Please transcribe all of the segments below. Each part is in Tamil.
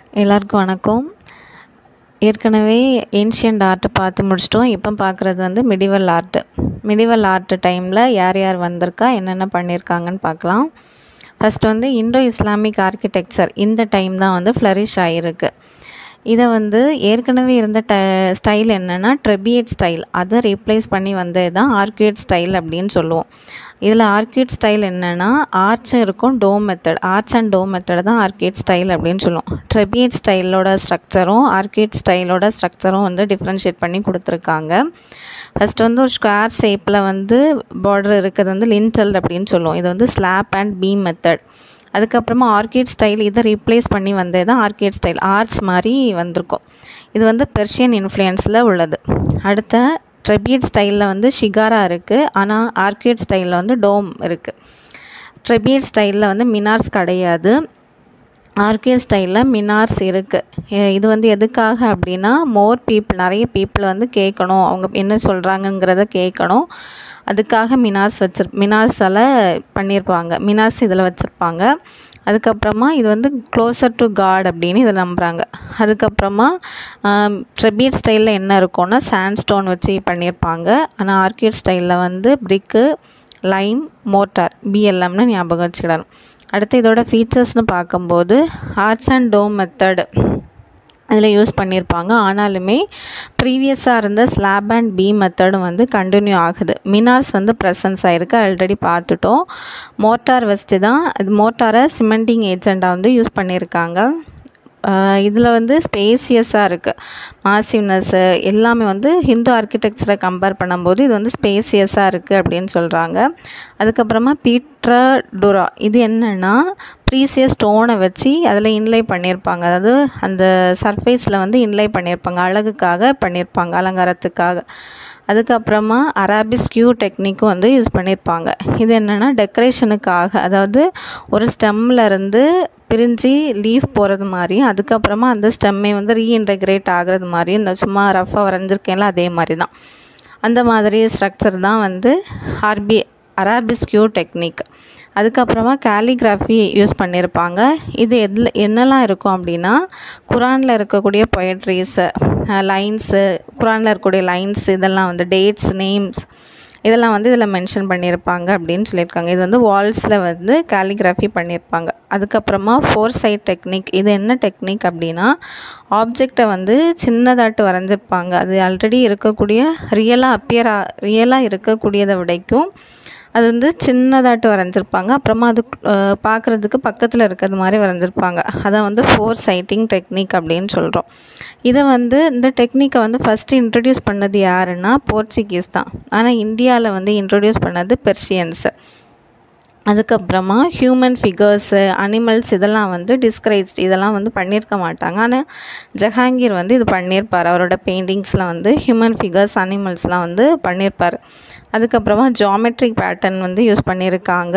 எல்லாருக்கும் வணக்கம் ஏற்கனவே ஏன்ஷியன்ட் ஆர்ட்டு பார்த்து முடிச்சிட்டோம் இப்போ பார்க்குறது வந்து மிடிவல் ஆர்ட்டு மிடிவல் ஆர்ட்டு டைமில் யார் யார் வந்திருக்கா என்னென்ன பண்ணியிருக்காங்கன்னு பார்க்கலாம் ஃபஸ்ட் வந்து இண்டோ இஸ்லாமிக் ஆர்கிடெக்சர் இந்த டைம் தான் வந்து ஃப்ளரிஷ் ஆகிருக்கு இதை வந்து ஏற்கனவே இருந்த ட ஸ்டைல் என்னென்னா ட்ரெபியேட் ஸ்டைல் அதை ரீப்ளேஸ் பண்ணி வந்தது தான் ஆர்கியூட் ஸ்டைல் அப்படின்னு சொல்லுவோம் இதில் ஆர்கியூட் ஸ்டைல் என்னென்னா ஆர்ச்சும் இருக்கும் dome method arch and dome method தான் ஆர்கியூட் ஸ்டைல் அப்படின்னு சொல்லுவோம் ட்ரெபியேட் ஸ்டைலோட ஸ்ட்ரக்சரும் ஆர்கியூட் ஸ்டைலோட ஸ்ட்ரக்சரும் வந்து டிஃப்ரென்ஷியேட் பண்ணி கொடுத்துருக்காங்க ஃபஸ்ட்டு வந்து ஒரு ஸ்கொயர் ஷேப்பில் வந்து பார்டர் இருக்கிறது வந்து லின்டல் அப்படின்னு சொல்லுவோம் இது வந்து ஸ்லாப் அண்ட் பீம் மெத்தட் அதுக்கப்புறமா ஆர்கிட் ஸ்டைல் இதை ரீப்ளேஸ் பண்ணி வந்தது தான் ஆர்கிட் ஸ்டைல் ஆர்ச் மாதிரி வந்திருக்கும் இது வந்து பெர்ஷியன் இன்ஃப்ளூயன்ஸில் உள்ளது அடுத்த ட்ரெபியட் ஸ்டைலில் வந்து ஷிகாரா இருக்குது ஆனால் ஆர்கிட் ஸ்டைலில் வந்து டோம் இருக்குது ட்ரெபியட் ஸ்டைலில் வந்து மினார்ஸ் கிடையாது ஆர்கிட் ஸ்டைலில் மினார்ஸ் இருக்குது இது வந்து எதுக்காக அப்படின்னா மோர் பீப்புள் நிறைய பீப்புள் வந்து கேட்கணும் அவங்க என்ன சொல்கிறாங்கங்கிறத கேட்கணும் அதுக்காக மினார்ஸ் வச்சிரு மினார்ஸால் பண்ணியிருப்பாங்க மினார்ஸ் இதில் வச்சுருப்பாங்க அதுக்கப்புறமா இது வந்து க்ளோசர் டு காட் அப்படின்னு இதை நம்புகிறாங்க அதுக்கப்புறமா ட்ரெபியட் ஸ்டைலில் என்ன இருக்கும்னா சாண்ட் ஸ்டோன் வச்சு பண்ணியிருப்பாங்க ஆனால் ஆர்கிட் ஸ்டைலில் வந்து பிரிக்கு லைம் மோட்டார் பிஎல்எம்னு ஞாபகம் வச்சுக்கிடணும் அடுத்து இதோட ஃபீச்சர்ஸ்னு பார்க்கும்போது ஆர்ச் அண்ட் டோம் மெத்தடு இதில் யூஸ் பண்ணியிருப்பாங்க ஆனாலுமே ப்ரீவியஸாக இருந்த ஸ்லாப் அண்ட் பி மெத்தடும் வந்து கண்டினியூ ஆகுது மினார்ஸ் வந்து ப்ரெசன்ஸ் ஆகிருக்கு ஆல்ரெடி பார்த்துட்டோம் மோட்டார் வச்சு தான் இது மோட்டாரை சிமெண்டிங் ஏஜெண்டாக வந்து யூஸ் பண்ணியிருக்காங்க இதில் வந்து ஸ்பேசியஸாக இருக்குது மாசிவ்னஸ்ஸு எல்லாமே வந்து ஹிந்து ஆர்கிடெக்சரை கம்பேர் பண்ணும்போது இது வந்து ஸ்பேசியஸாக இருக்குது அப்படின்னு சொல்கிறாங்க அதுக்கப்புறமா பீட்ரா டுரா இது என்னென்னா ப்ரீசியஸ் ஸ்டோனை வச்சு அதில் இன்லை பண்ணியிருப்பாங்க அதாவது அந்த சர்ஃபேஸில் வந்து இன்லை பண்ணியிருப்பாங்க அழகுக்காக பண்ணியிருப்பாங்க அலங்காரத்துக்காக அதுக்கப்புறமா அராபிஸ் கியூ டெக்னிக்கும் வந்து யூஸ் பண்ணியிருப்பாங்க இது என்னென்னா டெக்கரேஷனுக்காக அதாவது ஒரு ஸ்டெம்மில் இருந்து பிரிஞ்சு லீஃப் போகிறது மாதிரியும் அதுக்கப்புறமா அந்த ஸ்டெம்மை வந்து ரீஇன்டெக்ரேட் ஆகிறது மாதிரியும் இந்த சும்மா ரஃபாக வரைஞ்சிருக்கேன்ல அதே மாதிரி தான் அந்த மாதிரி ஸ்ட்ரக்சர் தான் வந்து ஆர்பி அராபிஸ்கியூ டெக்னிக் அதுக்கப்புறமா கேலிகிராஃபி யூஸ் பண்ணியிருப்பாங்க இது எதில் என்னெல்லாம் இருக்கும் அப்படின்னா குரானில் இருக்கக்கூடிய பொயட்ரிஸு லைன்ஸு குரானில் இருக்கக்கூடிய லைன்ஸ் இதெல்லாம் வந்து டேட்ஸ் நேம்ஸ் இதெல்லாம் வந்து இதில் மென்ஷன் பண்ணியிருப்பாங்க அப்படின்னு சொல்லியிருக்காங்க இது வந்து வால்ஸில் வந்து கேலிகிராஃபி பண்ணியிருப்பாங்க அதுக்கப்புறமா ஃபோர் சைட் டெக்னிக் இது என்ன டெக்னிக் அப்படின்னா ஆப்ஜெக்டை வந்து சின்னதாட்டு வரைஞ்சிருப்பாங்க அது ஆல்ரெடி இருக்கக்கூடிய ரியலாக அப்பியரா ரியலாக இருக்கக்கூடியதை விடைக்கும் அது வந்து சின்னதாட்டு வரைஞ்சிருப்பாங்க அப்புறமா அது பார்க்குறதுக்கு பக்கத்தில் இருக்கிறது மாதிரி வரைஞ்சிருப்பாங்க அதை வந்து ஃபோர் சைட்டிங் டெக்னிக் அப்படின்னு சொல்கிறோம் இதை வந்து இந்த டெக்னிக்கை வந்து ஃபஸ்ட்டு இன்ட்ரடியூஸ் பண்ணது யாருன்னா போர்ச்சுகீஸ் தான் ஆனால் இந்தியாவில் வந்து இன்ட்ரடியூஸ் பண்ணது பெர்ஷியன்ஸு அதுக்கப்புறமா ஹியூமன் ஃபிகர்ஸு அனிமல்ஸ் இதெல்லாம் வந்து டிஸ்கரேஜ் இதெல்லாம் வந்து பண்ணியிருக்க மாட்டாங்க ஆனால் ஜஹாங்கீர் வந்து இது பண்ணியிருப்பார் அவரோட பெயிண்டிங்ஸில் வந்து ஹியூமன் ஃபிகர்ஸ் அனிமல்ஸ்லாம் வந்து பண்ணியிருப்பார் அதுக்கப்புறமா ஜாமெட்ரிக் பேட்டர்ன் வந்து யூஸ் பண்ணியிருக்காங்க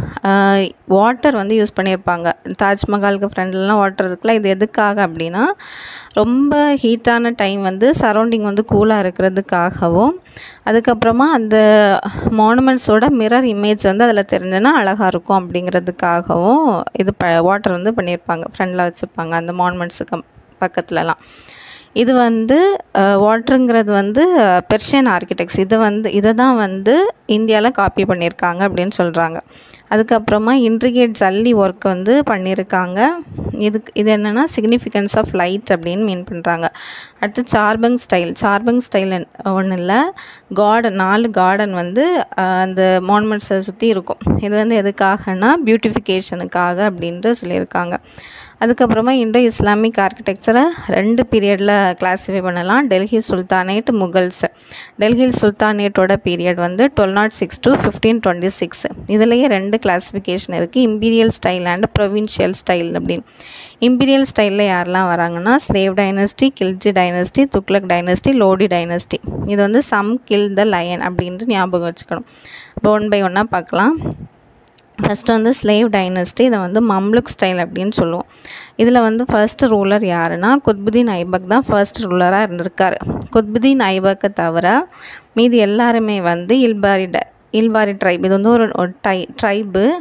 வாட்டர் வந்து யூஸ் பண்ணியிருப்பாங்க தாஜ்மஹாலுக்கு ஃப்ரெண்ட்லலாம் வாட்டர் இருக்குல்ல இது எதுக்காக அப்படின்னா ரொம்ப ஹீட்டான டைம் வந்து சரௌண்டிங் வந்து கூலாக இருக்கிறதுக்காகவும் அதுக்கப்புறமா அந்த மானுமெண்ட்ஸோட மிரர் இமேஜ் வந்து அதில் தெரிஞ்சதுன்னா அழகாக இருக்கும் அப்படிங்கிறதுக்காகவும் இது ப வாட்டர் வந்து பண்ணியிருப்பாங்க ஃப்ரெண்டில் வச்சுருப்பாங்க அந்த மானுமெண்ட்ஸுக்கு பக்கத்துலலாம் இது வந்து வாட்ருங்கிறது வந்து பெர்ஷியன் ஆர்கிடெக்ட்ஸ் இதை வந்து இதை தான் வந்து இந்தியாவில் காப்பி பண்ணியிருக்காங்க அப்படின்னு சொல்கிறாங்க அதுக்கப்புறமா இன்ட்ரிகேட் ஜல்லி ஒர்க் வந்து பண்ணியிருக்காங்க இதுக்கு இது என்னென்னா சிக்னிஃபிகன்ஸ் ஆஃப் லைட் அப்படின்னு மீன் பண்ணுறாங்க அடுத்து சார்பங் ஸ்டைல் சார்பங் ஸ்டைல் ஒன்றும் இல்லை கார்டன் நாலு கார்டன் வந்து அந்த மானுமெண்ட்ஸை சுற்றி இருக்கும் இது வந்து எதுக்காகனா பியூட்டிஃபிகேஷனுக்காக அப்படின்ட்டு சொல்லியிருக்காங்க அதுக்கப்புறமா இண்டோ இஸ்லாமிக் ஆர்கிடெக்சரை ரெண்டு பீரியடில் கிளாஸிஃபை பண்ணலாம் டெல்லி சுல்தானேட் முகல்ஸ் டெல்லி சுல்தானேட்டோட பீரியட் வந்து twelve naught six to fifteen twenty six இதுலேயே ரெண்டு கிளாஸிஃபிகேஷன் இருக்குது imperial style and provincial style அப்படின்னு இம்பீரியல் ஸ்டைலில் யாரெல்லாம் வராங்கன்னா slave dynasty Khilji dynasty Tughlaq dynasty Lodi dynasty இது வந்து சம் கில் த லயன் அப்படின்ட்டு ஞாபகம் வச்சுக்கணும் இப்போ ஒன் பை ஒன்னாக பார்க்கலாம் ஃபஸ்ட்டு வந்து ஸ்லேவ் டைனஸ்டி இதை வந்து மம்லுக் ஸ்டைல் அப்படின்னு சொல்லுவோம் இதில் வந்து ஃபர்ஸ்ட் ரூலர் யாருன்னா குத்புதீன் ஐபக் தான் ஃபர்ஸ்ட் ரூலராக இருந்திருக்காரு குத்புதீன் ஐபக்கை தவிர மீதி எல்லாருமே வந்து இல்பாரி ட இல்பாரி ட்ரைப் இது வந்து ஒரு டை ட்ரைபு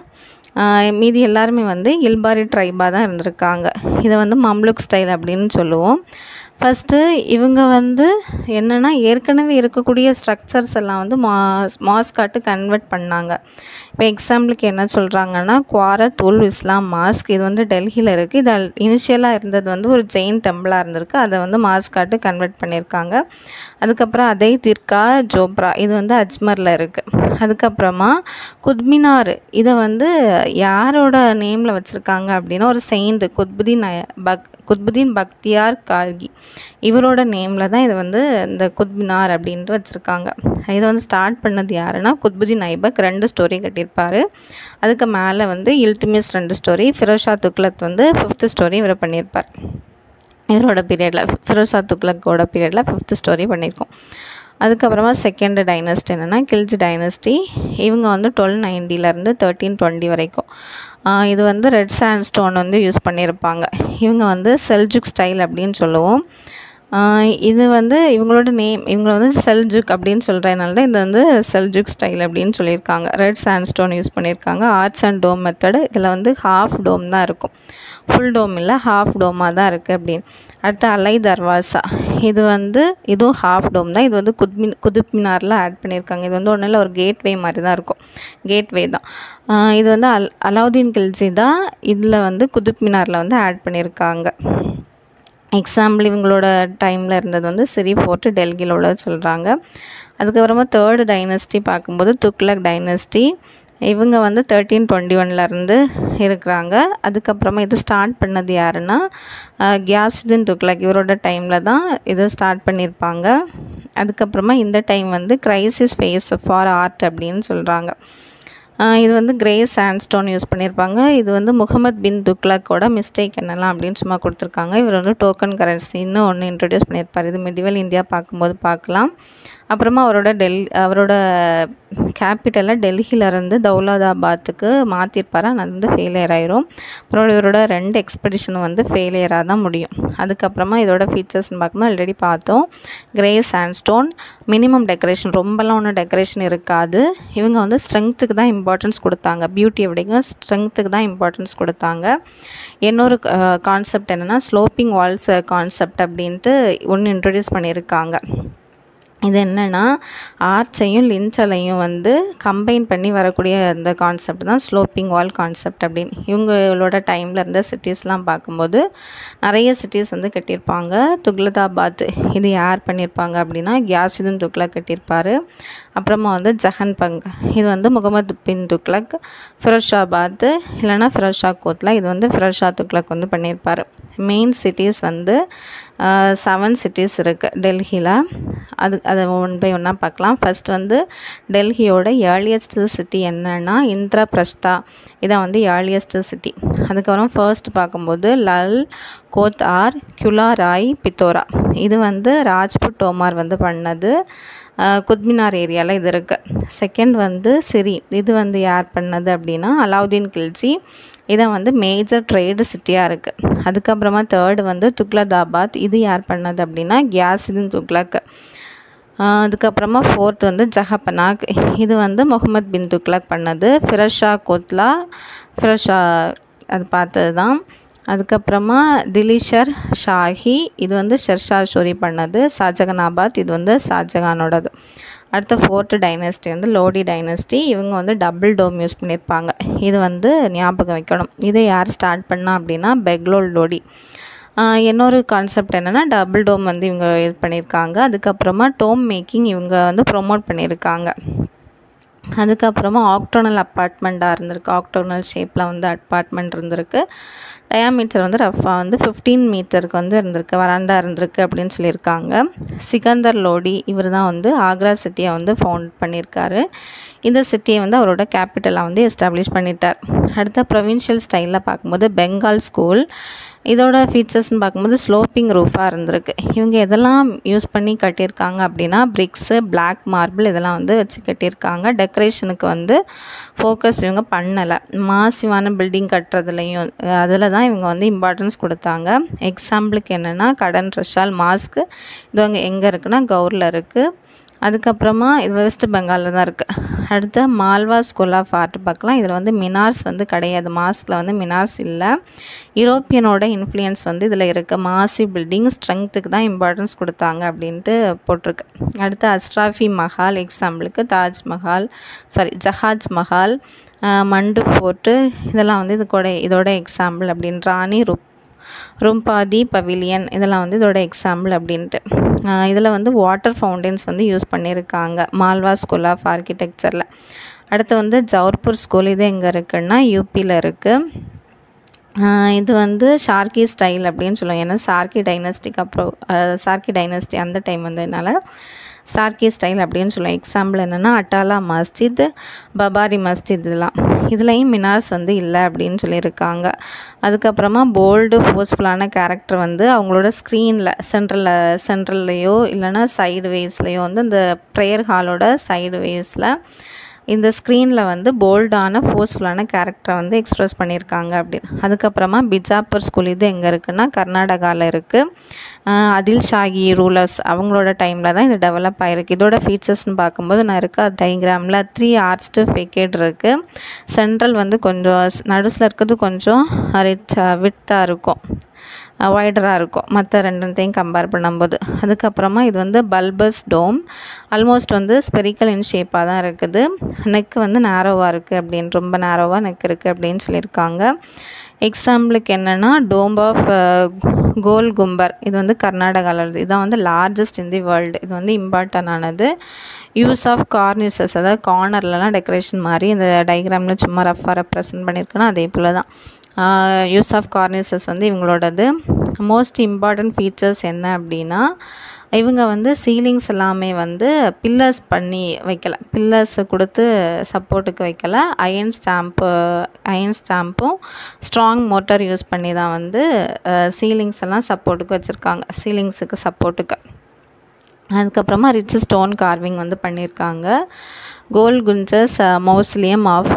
மீதி எல்லாருமே வந்து இல்பாரி ட்ரைபாக தான் இருந்திருக்காங்க இதை வந்து மம்லுக் ஸ்டைல் அப்படின்னு சொல்லுவோம் ஃபஸ்ட்டு இவங்க வந்து என்னென்னா ஏற்கனவே இருக்கக்கூடிய ஸ்ட்ரக்சர்ஸ் எல்லாம் வந்து மா மாஸ்காட்டு கன்வெர்ட் பண்ணாங்க இப்போ எக்ஸாம்பிளுக்கு என்ன சொல்கிறாங்கன்னா குவாரத் உல் இஸ்லாம் மாஸ்க் இது வந்து டெல்லியில் இருக்குது இது இனிஷியலாக இருந்தது வந்து ஒரு ஜெயின் டெம்பிளாக இருந்திருக்கு அதை வந்து மாஸ்காட்டு கன்வெர்ட் பண்ணியிருக்காங்க அதுக்கப்புறம் அதே திர்கா ஜோப்ரா இது வந்து அஜ்மரில் இருக்குது அதுக்கப்புறமா குத்மினார் இதை வந்து யாரோட நேமில் வச்சுருக்காங்க அப்படின்னா ஒரு செயின்ட் குத்புதீன் பக் குத்புதீன் பக்தியார் கார்கி இவரோட நேமில் தான் இது வந்து இந்த குத்மினார் அப்படின்ட்டு வச்சுருக்காங்க இதை வந்து ஸ்டார்ட் பண்ணது யாருன்னா குத்புதீன் ஐபக் ரெண்டு ஸ்டோரி கட்டியிருப்பார் அதுக்கு மேலே வந்து இல்துமிஸ் ரெண்டு ஸ்டோரி ஃபிரோஷா துக்லத் வந்து ஃபிஃப்த்து ஸ்டோரி இவர் பண்ணியிருப்பார் இவரோட பீரியடில் ஃபிரோஷா துக்லக்கோட பீரியடில் ஃபிஃப்த்து ஸ்டோரி பண்ணியிருக்கோம் அதுக்கப்புறமா செகண்ட் டைனஸ்டி என்னென்னா கில்ஜி டைனஸ்டி இவங்க வந்து டுவெல் நைன்ட்டிலேருந்து தேர்ட்டீன் டுவெண்ட்டி வரைக்கும் இது வந்து ரெட் சாண்ட் ஸ்டோன் வந்து யூஸ் பண்ணியிருப்பாங்க இவங்க வந்து செல்ஜுக் ஸ்டைல் அப்படின்னு சொல்லுவோம் இது வந்து இவங்களோட நேம் இவங்க வந்து செல்ஜுக் அப்படின்னு சொல்கிறதுனால தான் இது வந்து செல்ஜுக் ஸ்டைல் அப்படின்னு சொல்லியிருக்காங்க ரெட் சாண்ட் ஸ்டோன் யூஸ் பண்ணியிருக்காங்க ஆர்ட்ஸ் அண்ட் டோம் மெத்தடு இதில் வந்து ஹாஃப் டோம் தான் இருக்கும் ஃபுல் டோம் இல்லை ஹாஃப் டோமாக தான் இருக்குது அப்படின்னு அடுத்து அலை தர்வாசா இது வந்து இதுவும் ஹாஃப் டோம் தான் இது வந்து குத்மின் குதுப் மினாரில் ஆட் பண்ணியிருக்காங்க இது வந்து ஒன்றும் இல்லை ஒரு கேட்வே மாதிரி தான் இருக்கும் கேட்வே தான் இது வந்து அல் அலாவுதீன் கில்ஜி தான் இதில் வந்து குதுப் மினாரில் வந்து ஆட் பண்ணியிருக்காங்க எக்ஸாம்பிள் இவங்களோட டைமில் இருந்தது வந்து சிரி ஃபோர்ட்டு டெல்லியில் உள்ளது சொல்கிறாங்க அதுக்கப்புறமா தேர்டு டைனஸ்டி பார்க்கும்போது துக்லக் டைனஸ்டி இவங்க வந்து தேர்ட்டீன் டுவெண்ட்டி ஒன்லேருந்து இருக்கிறாங்க அதுக்கப்புறமா இது ஸ்டார்ட் பண்ணது யாருன்னா கியாசுதீன் துக்லக் இவரோட டைமில் தான் இதை ஸ்டார்ட் பண்ணியிருப்பாங்க அதுக்கப்புறமா இந்த டைம் வந்து கிரைசிஸ் ஃபேஸ் ஃபார் ஆர்ட் அப்படின்னு சொல்கிறாங்க இது வந்து கிரே சாண்ட்ஸ்டோன் யூஸ் பண்ணியிருப்பாங்க இது வந்து முகமது பின் துக்லக்கோட மிஸ்டேக் என்னெல்லாம் அப்படின்னு சும்மா கொடுத்துருக்காங்க இவர் வந்து டோக்கன் கரன்சின்னு ஒன்று இன்ட்ரடியூஸ் பண்ணியிருப்பார் இது மிடிவல் இந்தியா பார்க்கும்போது பார்க்கலாம் அப்புறமா அவரோட டெல் அவரோட கேபிட்டலை டெல்லியிலேருந்து தௌலதாபாத்துக்கு மாற்றிருப்பார் ஆனால் அது வந்து ஃபெயிலியர் ஆயிரும் அப்புறம் இவரோட ரெண்டு எக்ஸ்பெடிஷனும் வந்து ஃபெயிலியராக தான் முடியும் அதுக்கப்புறமா இதோட ஃபீச்சர்ஸ்னு பார்க்கும்போது ஆல்ரெடி பார்த்தோம் கிரே சாண்ட்ஸ்டோன் மினிமம் டெக்கரேஷன் ரொம்பலாம் ஒன்றும் டெக்கரேஷன் இருக்காது இவங்க வந்து ஸ்ட்ரென்த்துக்கு தான் இம்பார்ட்டன்ஸ் கொடுத்தாங்க பியூட்டி விடைங்க ஸ்ட்ரென்த்துக்கு தான் இம்பார்ட்டன்ஸ் கொடுத்தாங்க இன்னொரு கான்செப்ட் என்னென்னா ஸ்லோப்பிங் வால்ஸ் கான்செப்ட் அப்படின்ட்டு ஒன்று இன்ட்ரடியூஸ் பண்ணியிருக்காங்க இது என்னென்னா ஆர்ட்ஸையும் லின்ச்சலையும் வந்து கம்பைன் பண்ணி வரக்கூடிய அந்த கான்செப்ட் தான் ஸ்லோப்பிங் வால் கான்செப்ட் அப்படின்னு இவங்களோட டைமில் இருந்த சிட்டிஸ்லாம் பார்க்கும்போது நிறைய சிட்டிஸ் வந்து கட்டியிருப்பாங்க துக்லதாபாத் இது யார் பண்ணியிருப்பாங்க அப்படின்னா கியாசுதீன் துக்லக் கட்டியிருப்பார் அப்புறமா வந்து ஜஹன் பங் இது வந்து முகமது பின் துக்லக் ஃபிரோஷாபாத் இல்லைனா ஃபிரோஷா கோத்லா இது வந்து ஃபிரோஷா துக்லக் வந்து பண்ணியிருப்பார் மெயின் சிட்டிஸ் வந்து செவன் சிட்டிஸ் இருக்குது டெல்லியில் அது அதை ஒன் பை ஒன்னாக பார்க்கலாம் ஃபஸ்ட் வந்து டெல்லியோட ஏர்லியஸ்ட் சிட்டி என்னன்னா இந்திரபிரஸ்தா இதான் வந்து ஏர்லியஸ்ட் சிட்டி அதுக்கப்புறம் ஃபர்ஸ்ட் பார்க்கும்போது லல் கோத் ஆர் குலா ராய் பித்தோரா இது வந்து ராஜ்புட் டோமார் வந்து பண்ணது குத்மினார் ஏரியாவில் இது இருக்குது செகண்ட் வந்து சிரி இது வந்து யார் பண்ணது அப்படின்னா அலாவுதீன் கில்ஜி இதான் வந்து மேஜர் ட்ரேடு சிட்டியாக இருக்குது அதுக்கப்புறமா தேர்டு வந்து துக்லதாபாத் இது யார் பண்ணது அப்படின்னா கியாசுதீன் துக்லக் அதுக்கப்புறமா ஃபோர்த் வந்து ஜஹப்பனாக் இது வந்து முகமது பின் துக்லக் பண்ணது ஃபிரஷா கோத்லா ஃபிரஷா அது பார்த்தது தான் அதுக்கப்புறமா திலிஷர் ஷாஹி இது வந்து ஷெர்ஷா ஷோரி பண்ணது ஷாஜகானாபாத் இது வந்து ஷாஜகானோடது அடுத்த ஃபோர்த்து டைனஸ்டி வந்து லோடி டைனஸ்டி இவங்க வந்து டபுள் டோம் யூஸ் பண்ணியிருப்பாங்க இது வந்து ஞாபகம் வைக்கணும் இதை யார் ஸ்டார்ட் பண்ணா அப்படின்னா பெக்லோல் லோடி இன்னொரு கான்செப்ட் என்னென்னா டபுள் டோம் வந்து இவங்க இது பண்ணியிருக்காங்க அதுக்கப்புறமா டோம் மேக்கிங் இவங்க வந்து ப்ரொமோட் பண்ணியிருக்காங்க அதுக்கப்புறமா ஆக்டோனல் அப்பார்ட்மெண்ட்டாக இருந்திருக்கு ஆக்டோனல் ஷேப்பில் வந்து அப்பார்ட்மெண்ட் இருந்திருக்கு டயாமீட்டர் வந்து ரஃபாக வந்து ஃபிஃப்டீன் மீட்டருக்கு வந்து இருந்திருக்கு வராண்டா இருந்திருக்கு அப்படின்னு சொல்லியிருக்காங்க சிகந்தர் லோடி இவர் தான் வந்து ஆக்ரா சிட்டியை வந்து ஃபவுண்ட் பண்ணியிருக்காரு இந்த சிட்டியை வந்து அவரோட கேபிட்டலாக வந்து எஸ்டாப்ளிஷ் பண்ணிட்டார் அடுத்த ப்ரொவின்ஷியல் ஸ்டைலில் பார்க்கும்போது பெங்கால் ஸ்கூல் இதோட ஃபீச்சர்ஸ்னு பார்க்கும்போது ஸ்லோப்பிங் ரூஃபாக இருந்திருக்கு இவங்க எதெல்லாம் யூஸ் பண்ணி கட்டியிருக்காங்க அப்படின்னா பிரிக்ஸு பிளாக் மார்பிள் இதெல்லாம் வந்து வச்சு கட்டியிருக்காங்க டெக்கரேஷனுக்கு வந்து ஃபோக்கஸ் இவங்க பண்ணலை மாசிவான பில்டிங் கட்டுறதுலையும் அதில் தான் இவங்க வந்து இம்பார்ட்டன்ஸ் கொடுத்தாங்க எக்ஸாம்பிளுக்கு என்னென்னா கடன் ரஷால் மாஸ்க்கு இது அங்கே எங்கே இருக்குன்னா கௌரில் இருக்குது அதுக்கப்புறமா இது வெஸ்ட் பெங்காலில் தான் இருக்குது அடுத்து மால்வா ஸ்கூல் ஆஃப் ஆர்ட் பார்க்கலாம் இதில் வந்து மினார்ஸ் வந்து கிடையாது மாஸ்கில் வந்து மினார்ஸ் இல்லை யூரோப்பியனோட இன்ஃப்ளூயன்ஸ் வந்து இதில் இருக்குது மாசி பில்டிங் ஸ்ட்ரென்த்துக்கு தான் இம்பார்ட்டன்ஸ் கொடுத்தாங்க அப்படின்ட்டு போட்டிருக்கு அடுத்து அஸ்ட்ராஃபி மஹால் எக்ஸாம்பிளுக்கு தாஜ்மஹால் சாரி ஜஹாஜ் மஹால் மண்டு ஃபோர்ட்டு இதெல்லாம் வந்து இது கூட இதோட எக்ஸாம்பிள் அப்படின்னு ராணி ருப் ரும்பாதி பவிலியன் இதெல்லாம் வந்து இதோட எக்ஸாம்பிள் அப்படின்ட்டு இதில் வந்து வாட்டர் ஃபவுண்டன்ஸ் வந்து யூஸ் பண்ணியிருக்காங்க மால்வா ஸ்கூல் ஆஃப் ஆர்கிடெக்சரில் அடுத்து வந்து ஜவுர்பூர் ஸ்கூல் இது எங்கே இருக்குன்னா யூபியில் இருக்குது இது வந்து ஷார்கி ஸ்டைல் அப்படின்னு சொல்லுவோம் ஏன்னா சார்கி டைனஸ்டிக் அப்புறம் சார்கி டைனஸ்டி அந்த டைம் வந்ததுனால சார்கி ஸ்டைல் அப்படின்னு சொல்லுவோம் எக்ஸாம்பிள் என்னென்னா அட்டாலா மஸ்ஜித் பபாரி மஸ்ஜித் இதெல்லாம் இதுலேயும் மினார்ஸ் வந்து இல்லை அப்படின்னு சொல்லியிருக்காங்க அதுக்கப்புறமா போல்டு ஃபோர்ஸ்ஃபுல்லான கேரக்டர் வந்து அவங்களோட ஸ்க்ரீனில் சென்ட்ரலில் சென்ட்ரல்லையோ இல்லைனா சைடு வேஸ்லேயோ வந்து இந்த ப்ரேயர் ஹாலோட சைடு வேஸில் இந்த ஸ்க்ரீனில் வந்து போல்டான ஃபோர்ஸ்ஃபுல்லான கேரக்டரை வந்து எக்ஸ்ப்ரெஸ் பண்ணியிருக்காங்க அப்படின்னு அதுக்கப்புறமா பிஜாப்பூர் ஸ்கூல் இது எங்கே இருக்குன்னா கர்நாடகாவில் இருக்குது அதில் ஷாகி ரூலர்ஸ் அவங்களோட டைமில் தான் இது டெவலப் ஆகிருக்கு இதோட ஃபீச்சர்ஸ்னு பார்க்கும்போது நான் இருக்க டயக்ராமில் த்ரீ ஆர்ச்டு ஃபெக்கேட் இருக்குது சென்ட்ரல் வந்து கொஞ்சம் நடுஸில் இருக்கிறது கொஞ்சம் ரிச்சாக விட்டாக இருக்கும் வைடராக இருக்கும் மற்ற ரெண்டுத்தையும் கம்பேர் பண்ணும்போது அதுக்கப்புறமா இது வந்து பல்பஸ் டோம் ஆல்மோஸ்ட் வந்து ஸ்பெரிக்கல் இன் ஷேப்பாக தான் இருக்குது நெக் வந்து நேரோவாக இருக்குது அப்படின்னு ரொம்ப நேரோவாக நெக் இருக்குது அப்படின்னு சொல்லியிருக்காங்க எக்ஸாம்பிளுக்கு என்னென்னா டோம் ஆஃப் கோல் கும்பர் இது வந்து கர்நாடகாவில் இருக்குது இதான் வந்து லார்ஜஸ்ட் இன் தி வேர்ல்டு இது வந்து இம்பார்ட்டன் ஆனது யூஸ் ஆஃப் கார்னிசஸ் அதாவது கார்னர்லலாம் டெக்கரேஷன் மாதிரி இந்த டயக்ராமில் சும்மா ரஃபாக ரெப்ரசன்ட் பண்ணியிருக்கேன்னா அதே போல் தான் யூஸ் ஆஃப் கார்னிசஸ் வந்து இவங்களோடது மோஸ்ட் இம்பார்ட்டன்ட் ஃபீச்சர்ஸ் என்ன அப்படின்னா இவங்க வந்து சீலிங்ஸ் எல்லாமே வந்து பில்லர்ஸ் பண்ணி வைக்கல பில்லர்ஸ் கொடுத்து சப்போர்ட்டுக்கு வைக்கல அயன் ஸ்டாம்ப்பு அயன் ஸ்டாம்பும் ஸ்ட்ராங் மோட்டார் யூஸ் பண்ணி தான் வந்து சீலிங்ஸ் எல்லாம் சப்போர்ட்டுக்கு வச்சுருக்காங்க சீலிங்ஸுக்கு சப்போர்ட்டுக்கு அதுக்கப்புறமா ரிச் ஸ்டோன் கார்விங் வந்து பண்ணியிருக்காங்க கோல் குஞ்சஸ் மௌஸ்லியம் ஆஃப்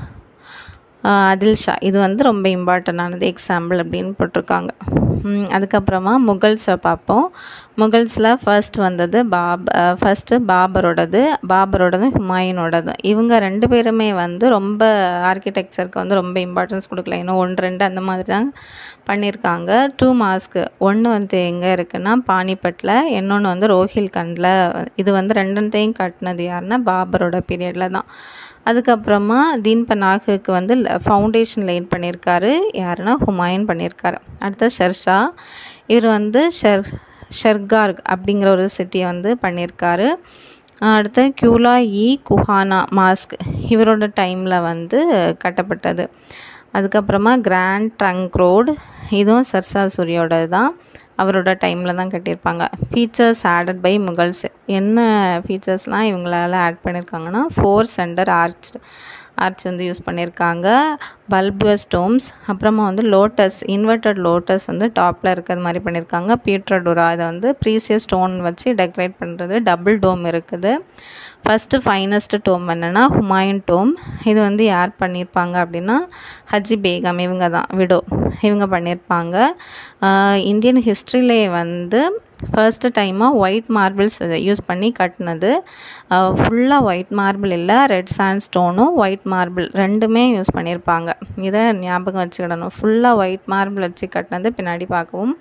அதில் ஷா இது வந்து ரொம்ப இம்பார்ட்டண்டானது எக்ஸாம்பிள் அப்படின்னு போட்டிருக்காங்க அதுக்கப்புறமா முகல்ஸை பார்ப்போம் முகல்ஸில் ஃபர்ஸ்ட் வந்தது பாப் ஃபஸ்ட்டு பாபரோடது பாபரோடது ஹுமாயூனோடது இவங்க ரெண்டு பேருமே வந்து ரொம்ப ஆர்கிடெக்சருக்கு வந்து ரொம்ப இம்பார்ட்டன்ஸ் கொடுக்கல இன்னும் ஒன்று ரெண்டு அந்த மாதிரி தான் பண்ணியிருக்காங்க டூ மாஸ்க்கு ஒன்று வந்து எங்கே இருக்குன்னா பானிபட்டில் இன்னொன்று வந்து ரோஹில்கண்டில் இது வந்து ரெண்டுத்தையும் கட்டினது யாருன்னா பாபரோட பீரியடில் தான் அதுக்கப்புறமா தீன் பனாகுக்கு வந்து ஃபவுண்டேஷன் லைன் பண்ணியிருக்காரு யாருன்னா ஹுமாயூன் பண்ணியிருக்காரு அடுத்த ஷெர்ஷா இவர் வந்து ஷெர் ஷெர்கார்க் அப்படிங்கிற ஒரு சிட்டியை வந்து பண்ணியிருக்காரு அடுத்து கியூலா இ குஹானா மாஸ்க் இவரோட டைமில் வந்து கட்டப்பட்டது அதுக்கப்புறமா கிராண்ட் ட்ரங்க் ரோடு இதுவும் சர்சா சூரியோட தான் அவரோட டைமில் தான் கட்டியிருப்பாங்க ஃபீச்சர்ஸ் ஆடட் பை முகல்ஸ் என்ன ஃபீச்சர்ஸ்லாம் இவங்களால ஆட் பண்ணியிருக்காங்கன்னா ஃபோர் சென்டர் ஆர்ச் ஆர்ச் வந்து யூஸ் பண்ணியிருக்காங்க பல்புவஸ் டோம்ஸ் அப்புறமா வந்து லோட்டஸ் இன்வெர்டட் லோட்டஸ் வந்து டாப்பில் இருக்கிறது மாதிரி பண்ணியிருக்காங்க பீட்ரடோரா இதை வந்து ப்ரீசியஸ் ஸ்டோன் வச்சு டெக்கரேட் பண்ணுறது டபுள் டோம் இருக்குது ஃபஸ்ட்டு ஃபைனஸ்ட் டோம் என்னென்னா ஹுமாயூன் டோம் இது வந்து யார் பண்ணியிருப்பாங்க அப்படின்னா ஹஜி பேகம் இவங்க தான் விடோ இவங்க பண்ணியிருப்பாங்க இந்தியன் ஹிஸ்ட்ரியிலே வந்து ஃபர்ஸ்ட்டு டைமாக ஒயிட் மார்பிள்ஸ் யூஸ் பண்ணி கட்டினது ஃபுல்லாக ஒயிட் மார்பிள் இல்லை ரெட் சாண்ட் ஸ்டோனும் ஒயிட் மார்பிள் ரெண்டுமே யூஸ் பண்ணியிருப்பாங்க இதை ஞாபகம் வச்சுக்கிடணும் ஃபுல்லாக ஒயிட் மார்பிள் வச்சு கட்டினது பின்னாடி பார்க்கவும்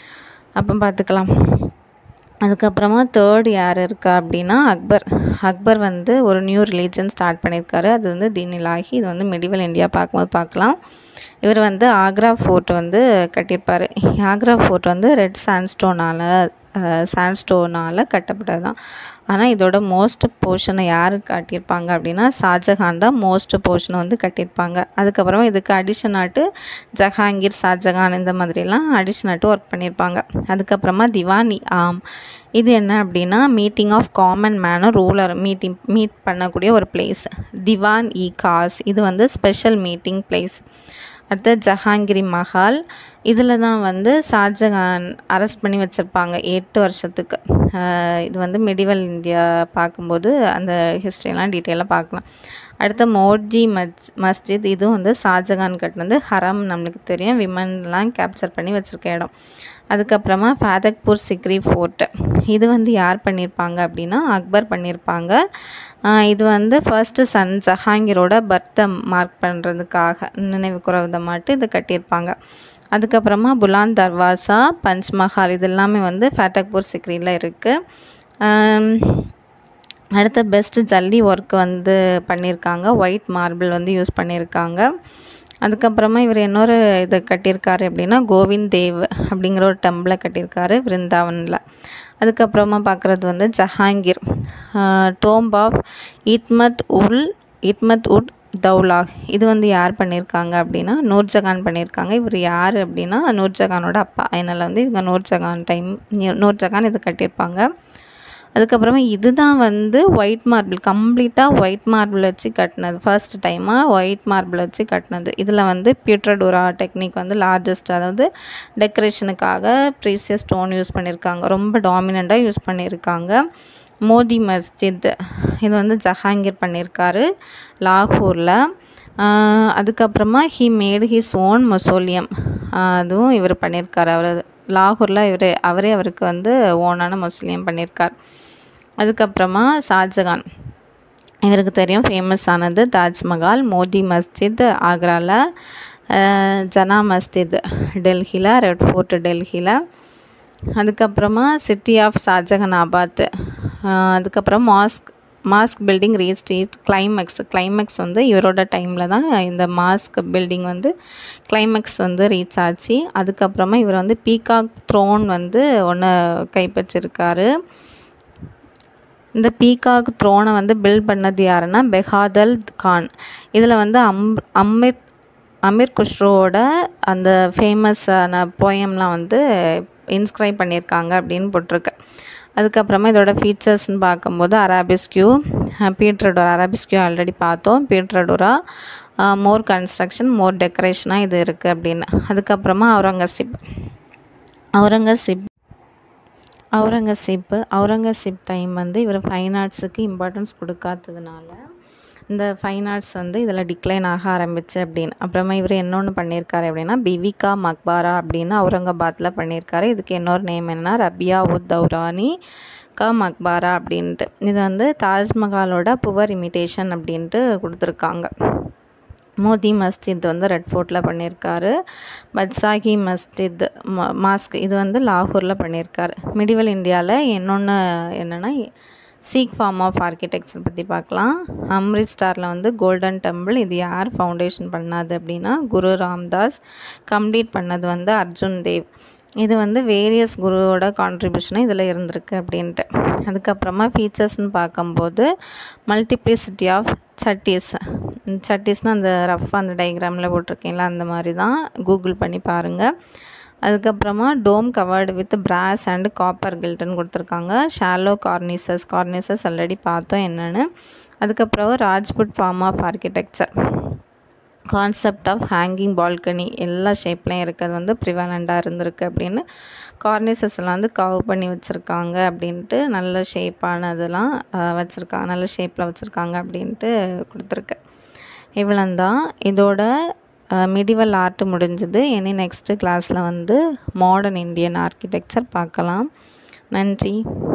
அப்போ பார்த்துக்கலாம் அதுக்கப்புறமா தேர்ட் யார் இருக்கா அப்படின்னா அக்பர் அக்பர் வந்து ஒரு நியூ ரிலீஜன் ஸ்டார்ட் பண்ணியிருக்காரு அது வந்து தீனிலாகி இது வந்து மெடிவல் இந்தியா பார்க்கும்போது பார்க்கலாம் இவர் வந்து ஆக்ரா ஃபோர்ட் வந்து கட்டியிருப்பார் ஆக்ரா ஃபோர்ட் வந்து ரெட் சாண்ட்ஸ்டோனால் சாண்ட்ஸ்டோனால் கட்டப்பட்டது தான் ஆனால் இதோட மோஸ்ட் போர்ஷனை யார் காட்டியிருப்பாங்க அப்படின்னா ஷாஜஹான் தான் மோஸ்ட் போர்ஷனை வந்து கட்டியிருப்பாங்க அதுக்கப்புறமா இதுக்கு அடிஷன் ஆட்டு ஜஹாங்கீர் ஷாஜஹான் இந்த மாதிரிலாம் அடிஷன் ஆட்டு ஒர்க் பண்ணியிருப்பாங்க அதுக்கப்புறமா திவானி ஆம் இது என்ன அப்படின்னா மீட்டிங் ஆஃப் காமன் மேனும் ரூலர் மீட்டிங் மீட் பண்ணக்கூடிய ஒரு பிளேஸ் திவான் இ காஸ் இது வந்து ஸ்பெஷல் மீட்டிங் பிளேஸ் அடுத்து ஜஹாங்கிரி மஹால் இதில் தான் வந்து ஷாஜகான் அரெஸ்ட் பண்ணி வச்சுருப்பாங்க எட்டு வருஷத்துக்கு இது வந்து மெடிவல் இந்தியா பார்க்கும்போது அந்த ஹிஸ்ட்ரியெல்லாம் டீட்டெயிலாக பார்க்கலாம் அடுத்து மோர்ஜி மஸ் மஸ்ஜித் இதுவும் வந்து ஷாஜகான் கட்டினது ஹரம் நம்மளுக்கு தெரியும் விமன்லாம் கேப்சர் பண்ணி வச்சுருக்க இடம் அதுக்கப்புறமா ஃபாதக்பூர் சிக்ரி ஃபோர்ட்டு இது வந்து யார் பண்ணியிருப்பாங்க அப்படின்னா அக்பர் பண்ணியிருப்பாங்க ஆஹ் இது வந்து ஃபர்ஸ்ட்டு சன் ஜஹாங்கீரோட பர்த்தை மார்க் பண்ணுறதுக்காக நினைவு கூறவிதமாட்டு இது கட்டியிருப்பாங்க அதுக்கப்புறமா புலான் தர்வாசா பஞ்ச்மஹால் இது எல்லாமே வந்து ஃபேட்டக்பூர் சிக்ரியில் இருக்குது அடுத்த பெஸ்ட் ஜல்லி ஒர்க் வந்து பண்ணியிருக்காங்க ஒயிட் மார்பிள் வந்து யூஸ் பண்ணியிருக்காங்க அதுக்கப்புறமா இவர் இன்னொரு இது கட்டியிருக்காரு அப்படின்னா கோவிந்த் தேவ் அப்படிங்கிற ஒரு டெம்பிளை கட்டியிருக்காரு விருந்தாவனில் அதுக்கப்புறமா பார்க்குறது வந்து ஜஹாங்கீர் டோம்ப் ஆஃப் இட்மத் உல் இட்மத் உட் தௌலா இது வந்து யார் பண்ணியிருக்காங்க அப்படின்னா நூர்ஜஹான் பண்ணியிருக்காங்க இவர் யார் அப்படின்னா நூர்ஜஹானோட அப்பா அதனால் வந்து இவங்க நூர்ஜஹான் டைம் நூர்ஜஹான் இது கட்டியிருப்பாங்க அதுக்கப்புறமா இதுதான் வந்து ஒயிட் மார்பிள் கம்ப்ளீட்டாக ஒயிட் மார்பிள் வச்சு கட்டினது ஃபர்ஸ்ட் டைமாக ஒயிட் மார்பிள் வச்சு கட்டினது இதில் வந்து பியூட்ரடூரா டெக்னிக் வந்து லார்ஜஸ்ட் அதாவது டெக்கரேஷனுக்காக ப்ரீசியஸ் ஸ்டோன் யூஸ் பண்ணியிருக்காங்க ரொம்ப டாமினண்ட்டாக யூஸ் பண்ணியிருக்காங்க மோதி மஸ்ஜித் இது வந்து ஜஹாங்கீர் பண்ணியிருக்காரு லாகூரில் அதுக்கப்புறமா he made his own mausoleum அதுவும் இவர் பண்ணியிருக்காரு அவர் லாகூரில் இவர் அவரே அவருக்கு வந்து ஓனான மொசோலியம் பண்ணியிருக்கார் அதுக்கப்புறமா ஷாஜகான் இவருக்கு தெரியும் ஃபேமஸ் ஆனது தாஜ்மஹால் மோதி மஸ்ஜித் ஆக்ராவில் ஜனா மஸ்ஜித் டெல்லியில் ரெட் ஃபோர்ட் டெல்லியில் அதுக்கப்புறமா சிட்டி ஆஃப் ஷாஜஹானாபாத் அதுக்கப்புறம் மாஸ்க் மாஸ்க் பில்டிங் ரீஸ்ட்ரீட் கிளைமேக்ஸ் கிளைமேக்ஸ் வந்து இவரோட டைமில் தான் இந்த மாஸ்க் பில்டிங் வந்து கிளைமேக்ஸ் வந்து ரீச் ஆச்சு அதுக்கப்புறமா இவர் வந்து பீகாக் த்ரோன் வந்து ஒன்று கைப்பற்றிருக்காரு இந்த பீகாக் த்ரோனை வந்து பில்ட் பண்ணது யாருன்னா பெஹாதல் கான் இதில் வந்து அம் அமிர் அமீர் குஷ்ரோவோட அந்த ஃபேமஸான போயம்லாம் வந்து இன்ஸ்கிரைப் பண்ணியிருக்காங்க அப்படின்னு போட்டிருக்கு அதுக்கப்புறமா இதோட ஃபீச்சர்ஸ்னு பார்க்கும்போது அராபிஸ்கியூ பீட்ரடோரா அராபிஸ்கியூ ஆல்ரெடி பார்த்தோம் பீட்ரடோரா மோர் கன்ஸ்ட்ரக்ஷன் மோர் டெக்கரேஷனாக இது இருக்குது அப்படின்னு அதுக்கப்புறமா அவுரங்கசீப் அவுரங்கசீப் அவுரங்கசீப் அவுரங்கசீப் டைம் வந்து இவர் ஃபைன் ஆர்ட்ஸுக்கு இம்பார்ட்டன்ஸ் கொடுக்காததுனால இந்த ஃபைன் ஆர்ட்ஸ் வந்து இதில் டிக்ளைன் ஆக ஆரம்பிச்சு அப்படின்னு அப்புறமா இவர் இன்னொன்று பண்ணியிருக்காரு அப்படின்னா பிவிகா மக்பாரா அப்படின்னு அவுரங்காபாத்தில் பண்ணியிருக்காரு இதுக்கு இன்னொரு நேம் என்னன்னா ரபியா உத் தௌரானி கா மக்பாரா அப்படின்ட்டு இது வந்து தாஜ்மஹாலோட புவர் இமிட்டேஷன் அப்படின்ட்டு கொடுத்துருக்காங்க மோதி மஸ்ஜித் வந்து ரெட் ஃபோர்ட்டில் பண்ணியிருக்காரு பட்சாகி மஸ்ஜித் மா மாஸ்க் இது வந்து லாகூரில் பண்ணியிருக்காரு மிடிவல் இந்தியாவில் இன்னொன்று என்னென்னா சீக் ஃபார்ம் ஆஃப் ஆர்கிடெக்சர் பற்றி பார்க்கலாம் அம்ரிட்ஸ்டாரில் வந்து கோல்டன் டெம்பிள் இது யார் ஃபவுண்டேஷன் பண்ணது அப்படின்னா குரு ராம்தாஸ் கம்ப்ளீட் பண்ணது வந்து அர்ஜுன் தேவ் இது வந்து வேரியஸ் குருவோட கான்ட்ரிபியூஷனும் இதில் இருந்திருக்கு அப்படின்ட்டு அதுக்கப்புறமா ஃபீச்சர்ஸ்னு பார்க்கும்போது மல்டிப்ளிசிட்டி ஆஃப் சட்டீஸ் சட்டீஸ்னால் அந்த ரஃப் அந்த டயக்ராமில் போட்டிருக்கீங்களா அந்த மாதிரி தான் கூகுள் பண்ணி பாருங்கள் அதுக்கப்புறமா dome covered with brass and copper கில்ட்டுன்னு கொடுத்துருக்காங்க ஷாலோ கார்னிசஸ் கார்னிசஸ் ஆல்ரெடி பார்த்தோம் என்னென்னு அதுக்கப்புறம் Rajput form of architecture concept of hanging balcony எல்லா ஷேப்லேயும் இருக்கிறது வந்து ப்ரிவாலண்ட்டாக இருந்திருக்கு அப்படின்னு கார்னிசஸ் எல்லாம் வந்து கவ் பண்ணி வச்சுருக்காங்க அப்படின்ட்டு நல்ல ஷேப்பானதெல்லாம் வச்சுருக்காங்க நல்ல ஷேப்பில் வச்சுருக்காங்க அப்படின்ட்டு கொடுத்துருக்கு இவ்வளோந்தான் இதோட மிடிவல் ஆர்ட் முடிஞ்சது இனி நெக்ஸ்ட்டு கிளாஸில் வந்து மாடர்ன் இந்தியன் ஆர்கிடெக்சர் பார்க்கலாம் நன்றி